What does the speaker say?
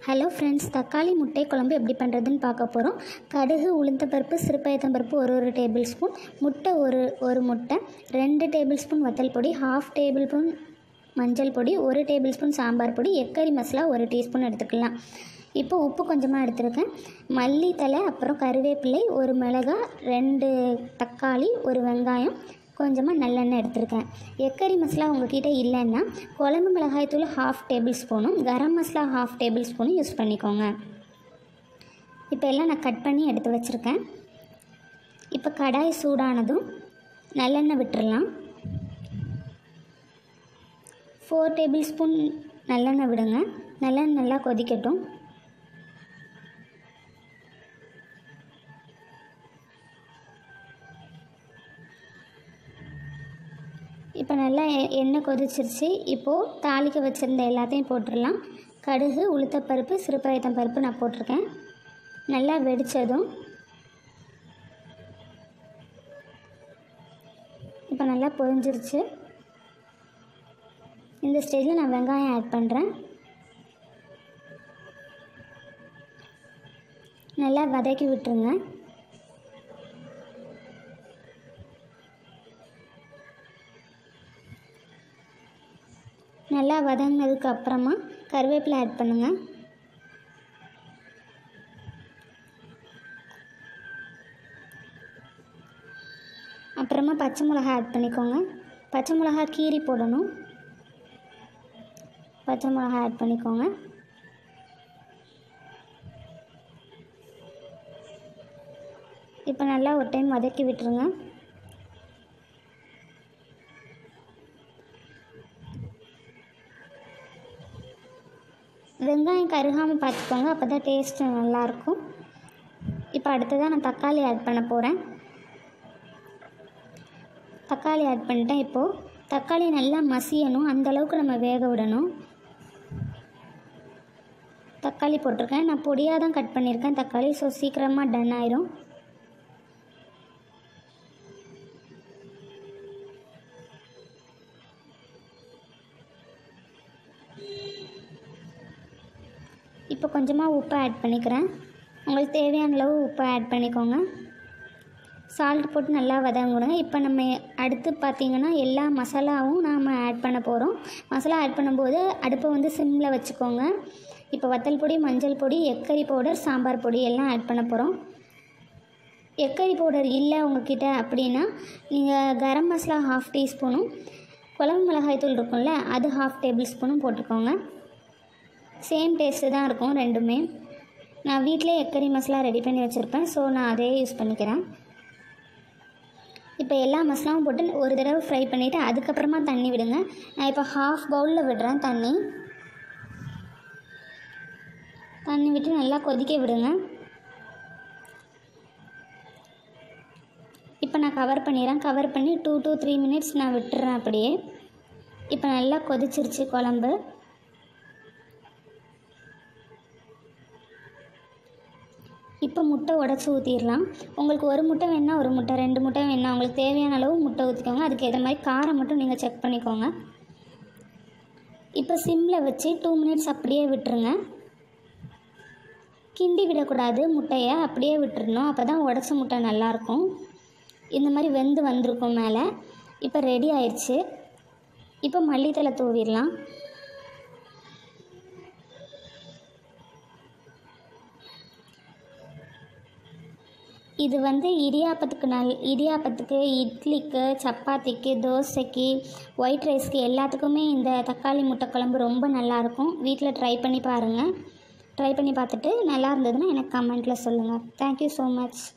hello friends தக்காளி முட்டை குழம்பு எப்படி பண்ணுறதுன்னு பார்க்க போகிறோம் கடுகு உளுந்தம்பருப்பு சிறுபயத்தம்பருப்பு ஒரு ஒரு டேபிள் ஸ்பூன் முட்டை ஒரு ஒரு முட்டை ரெண்டு டேபிள் ஸ்பூன் வத்தல் பொடி ஹாஃப் டேபிள் ஸ்பூன் மஞ்சள் பொடி ஒரு டேபிள் ஸ்பூன் சாம்பார் பொடி எக்கரி மசாலா ஒரு டீஸ்பூன் எடுத்துக்கலாம் இப்போ உப்பு கொஞ்சமாக எடுத்திருக்கேன் மல்லித்தலை அப்புறம் கருவேப்பிலை ஒரு மிளகாய் ரெண்டு தக்காளி ஒரு வெங்காயம் கொஞ்சமாக நல்லெண்ணெய் எடுத்திருக்கேன் எக்கரி மசாலா உங்ககிட்ட இல்லைன்னா குழம்பு மிளகாய் தூள் ஹாஃப் டேபிள் ஸ்பூனும் கரம் மசாலா ஹாஃப் டேபிள் ஸ்பூனும் யூஸ் பண்ணிக்கோங்க இப்போ எல்லாம் நான் கட் பண்ணி எடுத்து வச்சுருக்கேன் இப்போ கடாய் சூடானதும் நல்லெண்ணெய் விட்டுறலாம் ஃபோர் டேபிள் ஸ்பூன் நல்லெண்ணெய் விடுங்க நல்லெண்ணெய் நல்லா கொதிக்கட்டும் இப்போ நல்லா எ- எண்ணெய் கொதிச்சிருச்சு இப்போது தாளிக்க வச்சுருந்த எல்லாத்தையும் போட்டுடலாம் கடுகு உளுத்தப்பருப்பு சிறுபயத்தம் பருப்பு நான் போட்டிருக்கேன் நல்லா வெடித்ததும் இப்போ நல்லா பொரிஞ்சிருச்சு இந்த ஸ்டேஜில் நான் வெங்காயம் ஆட் பண்ணுறேன் நல்லா வதக்கி விட்டுருங்க நல்லா வதங்கினதுக்கு அப்புறமா கருவேப்பிலை ஆட் பண்ணுங்கள் அப்புறமா பச்சை மிளகா ஆட் பண்ணிக்கோங்க பச்சை மிளகா கீரி போடணும் பச்சை மிளகா ஆட் பண்ணிக்கோங்க இப்போ நல்லா ஒரு டைம் வதக்கி விட்டுருங்க வெங்காயம் கருகாமல் பார்த்துக்கோங்க அப்போ தான் டேஸ்ட்டு நல்லாயிருக்கும் இப்போ அடுத்ததாக நான் தக்காளி ஆட் பண்ண போகிறேன் தக்காளி ஆட் பண்ணிட்டேன் இப்போது தக்காளி நல்லா மசியணும் அந்த அளவுக்கு நம்ம வேக விடணும் தக்காளி போட்டிருக்கேன் நான் பொடியாக தான் கட் பண்ணியிருக்கேன் தக்காளி ஸோ சீக்கிரமாக டன் ஆயிரும் இப்போ கொஞ்சமாக உப்பு ஆட் பண்ணிக்கிறேன் உங்களுக்கு தேவையான அளவு உப்பு ஆட் பண்ணிக்கோங்க சால்ட் போட்டு நல்லா வதங்குடுங்க இப்போ நம்ம அடுத்து பார்த்திங்கன்னா எல்லா மசாலாவும் நாம் ஆட் பண்ண போகிறோம் மசாலா ஆட் பண்ணும்போது அடுப்பை வந்து சிம்மில் வச்சுக்கோங்க இப்போ வத்தல் பொடி மஞ்சள் பொடி எக்கரி பவுடர் சாம்பார் பொடி எல்லாம் ஆட் பண்ண போகிறோம் எக்கரி பவுடர் இல்லை உங்ககிட்ட அப்படின்னா நீங்கள் கரம் மசாலா ஹாஃப் டீஸ்பூனும் குழம்பு மிளகாய் தூள் இருக்கும்ல அது ஹாஃப் டேபிள் ஸ்பூனும் போட்டுக்கோங்க சேம் டேஸ்ட்டு தான் இருக்கும் ரெண்டுமே நான் வீட்டிலே எக்கரி மசாலா ரெடி பண்ணி வச்சுருப்பேன் ஸோ நான் அதே யூஸ் பண்ணிக்கிறேன் இப்போ எல்லா மசாலாவும் போட்டு ஒரு தடவை ஃப்ரை பண்ணிவிட்டு அதுக்கப்புறமா தண்ணி விடுங்க நான் இப்போ ஹாஃப் பவுலில் விடுறேன் தண்ணி தண்ணி விட்டு நல்லா கொதிக்க விடுங்க இப்போ நான் கவர் பண்ணிடுறேன் கவர் பண்ணி டூ to த்ரீ மினிட்ஸ் நான் விட்டுறேன் அப்படியே இப்போ நல்லா கொதிச்சிருச்சு குழம்பு இப்போ முட்டை உடச்சி ஊற்றிடலாம் உங்களுக்கு ஒரு முட்டை வேணால் ஒரு முட்டை ரெண்டு முட்டை வேணால் உங்களுக்கு தேவையான அளவு முட்டை ஊற்றிக்கோங்க அதுக்கு ஏற்ற மாதிரி காரம் மட்டும் நீங்கள் செக் பண்ணிக்கோங்க இப்போ சிம்மில் வச்சு டூ மினிட்ஸ் அப்படியே விட்டுருங்க கிண்டி விடக்கூடாது முட்டையை அப்படியே விட்டுறணும் அப்போ தான் உடச்ச முட்டை நல்லாயிருக்கும் இந்த மாதிரி வெந்து வந்திருக்கும் மேலே இப்போ ரெடி ஆயிடுச்சு இப்போ மல்லித்தலை தூவிடலாம் இது வந்து இடியாப்பத்துக்கு நல் இடியாப்பத்துக்கு இட்லிக்கு சப்பாத்திக்கு தோசைக்கு ஒயிட் ரைஸ்க்கு எல்லாத்துக்குமே இந்த தக்காளி முட்டை குழம்பு ரொம்ப நல்லாயிருக்கும் வீட்டில் ட்ரை பண்ணி பாருங்கள் ட்ரை பண்ணி பார்த்துட்டு நல்லா இருந்ததுன்னா எனக்கு கமெண்ட்டில் சொல்லுங்கள் தேங்க்யூ ஸோ மச்